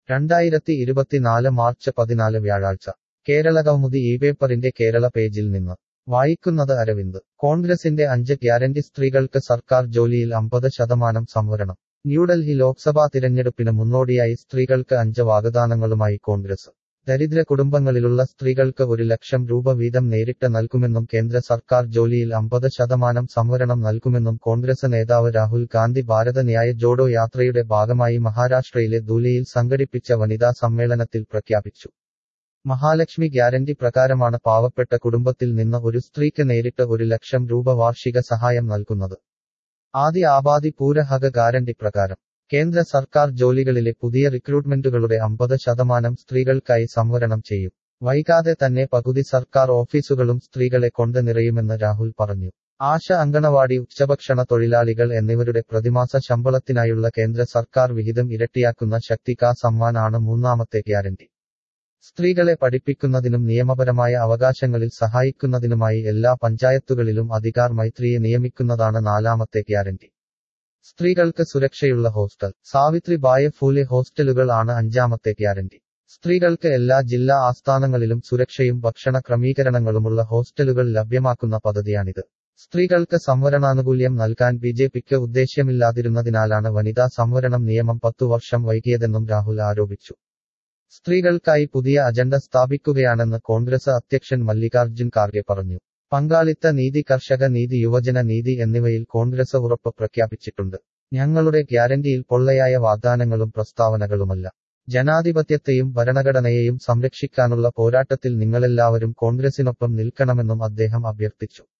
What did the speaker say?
രണ്ടായിരത്തി ഇരുപത്തിനാല് മാർച്ച് പതിനാല് വ്യാഴാഴ്ച കേരളകൗമുദി ഈ പേപ്പറിന്റെ കേരള പേജിൽ നിന്ന് വായിക്കുന്നത് അരവിന്ദ് കോൺഗ്രസിന്റെ അഞ്ച് ഗ്യാരണ്ടി സ്ത്രീകൾക്ക് സർക്കാർ ജോലിയിൽ അമ്പത് ശതമാനം സംവരണം ന്യൂഡൽഹി ലോക്സഭാ തിരഞ്ഞെടുപ്പിന് മുന്നോടിയായി സ്ത്രീകൾക്ക് അഞ്ച് വാഗ്ദാനങ്ങളുമായി കോൺഗ്രസ് ദരിദ്ര കുടുംബങ്ങളിലുള്ള സ്ത്രീകൾക്ക് ഒരു ലക്ഷം രൂപ വീതം നേരിട്ട് നൽകുമെന്നും കേന്ദ്ര സർക്കാർ ജോലിയിൽ അമ്പത് ശതമാനം സംവരണം നൽകുമെന്നും കോൺഗ്രസ് നേതാവ് രാഹുൽ ഗാന്ധി ഭാരത ന്യായ ജോഡോ യാത്രയുടെ ഭാഗമായി മഹാരാഷ്ട്രയിലെ ധൂലെയിൽ സംഘടിപ്പിച്ച വനിതാ സമ്മേളനത്തിൽ പ്രഖ്യാപിച്ചു മഹാലക്ഷ്മി ഗ്യാരണ്ടി പ്രകാരമാണ് പാവപ്പെട്ട കുടുംബത്തിൽ നിന്ന് ഒരു സ്ത്രീക്ക് നേരിട്ട് ഒരു ലക്ഷം രൂപ വാർഷിക സഹായം നൽകുന്നത് ആദ്യ ആബാദി പൂരഹക ഗ്യാരണ്ടി പ്രകാരം കേന്ദ്ര സർക്കാർ ജോലികളിലെ പുതിയ റിക്രൂട്ട്മെന്റുകളുടെ അമ്പത് ശതമാനം സ്ത്രീകൾക്കായി സംവരണം ചെയ്യും വൈകാതെ തന്നെ പകുതി സർക്കാർ ഓഫീസുകളും സ്ത്രീകളെ കൊണ്ട് നിറയുമെന്ന് രാഹുൽ പറഞ്ഞു ആശ അങ്കണവാടി ഉച്ചഭക്ഷണ തൊഴിലാളികൾ എന്നിവരുടെ പ്രതിമാസ ശമ്പളത്തിനായുള്ള കേന്ദ്ര സർക്കാർ വിഹിതം ഇരട്ടിയാക്കുന്ന ശക്തി കാ സമ്മാൻ ആണ് മൂന്നാമത്തെ ഗ്യാരണ്ടി സ്ത്രീകളെ പഠിപ്പിക്കുന്നതിനും നിയമപരമായ അവകാശങ്ങളിൽ സഹായിക്കുന്നതിനുമായി എല്ലാ പഞ്ചായത്തുകളിലും അധികാർ മൈത്രിയെ നിയമിക്കുന്നതാണ് നാലാമത്തെ ഗ്യാരണ്ടി സ്ത്രീകൾക്ക് സുരക്ഷയുള്ള ഹോസ്റ്റൽ സാവിത്രിബായ ഫൂലെ ഹോസ്റ്റലുകൾ ആണ് അഞ്ചാമത്തെ ഗ്യാരണ്ടി സ്ത്രീകൾക്ക് എല്ലാ ജില്ലാ ആസ്ഥാനങ്ങളിലും സുരക്ഷയും ഭക്ഷണ ക്രമീകരണങ്ങളുമുള്ള ഹോസ്റ്റലുകൾ ലഭ്യമാക്കുന്ന പദ്ധതിയാണിത് സ്ത്രീകൾക്ക് സംവരണാനുകൂല്യം നൽകാൻ ബി ജെ പിക്ക് ഉദ്ദേശ്യമില്ലാതിരുന്നതിനാലാണ് വനിതാ സംവരണം നിയമം പത്തു വർഷം വൈകിയതെന്നും രാഹുൽ ആരോപിച്ചു സ്ത്രീകൾക്കായി പുതിയ അജണ്ട സ്ഥാപിക്കുകയാണെന്ന് കോൺഗ്രസ് അധ്യക്ഷൻ മല്ലികാർജ്ജുൻ ഖാർഗെ പറഞ്ഞു പങ്കാളിത്ത നീതി കർഷക നീതി യുവജന നീതി എന്നിവയിൽ കോൺഗ്രസ് ഉറപ്പ് പ്രഖ്യാപിച്ചിട്ടുണ്ട് ഞങ്ങളുടെ ഗ്യാരണ്ടിയിൽ പൊള്ളയായ വാഗ്ദാനങ്ങളും പ്രസ്താവനകളുമല്ല ജനാധിപത്യത്തെയും ഭരണഘടനയെയും സംരക്ഷിക്കാനുള്ള പോരാട്ടത്തിൽ നിങ്ങളെല്ലാവരും കോൺഗ്രസിനൊപ്പം നിൽക്കണമെന്നും അദ്ദേഹം അഭ്യർത്ഥിച്ചു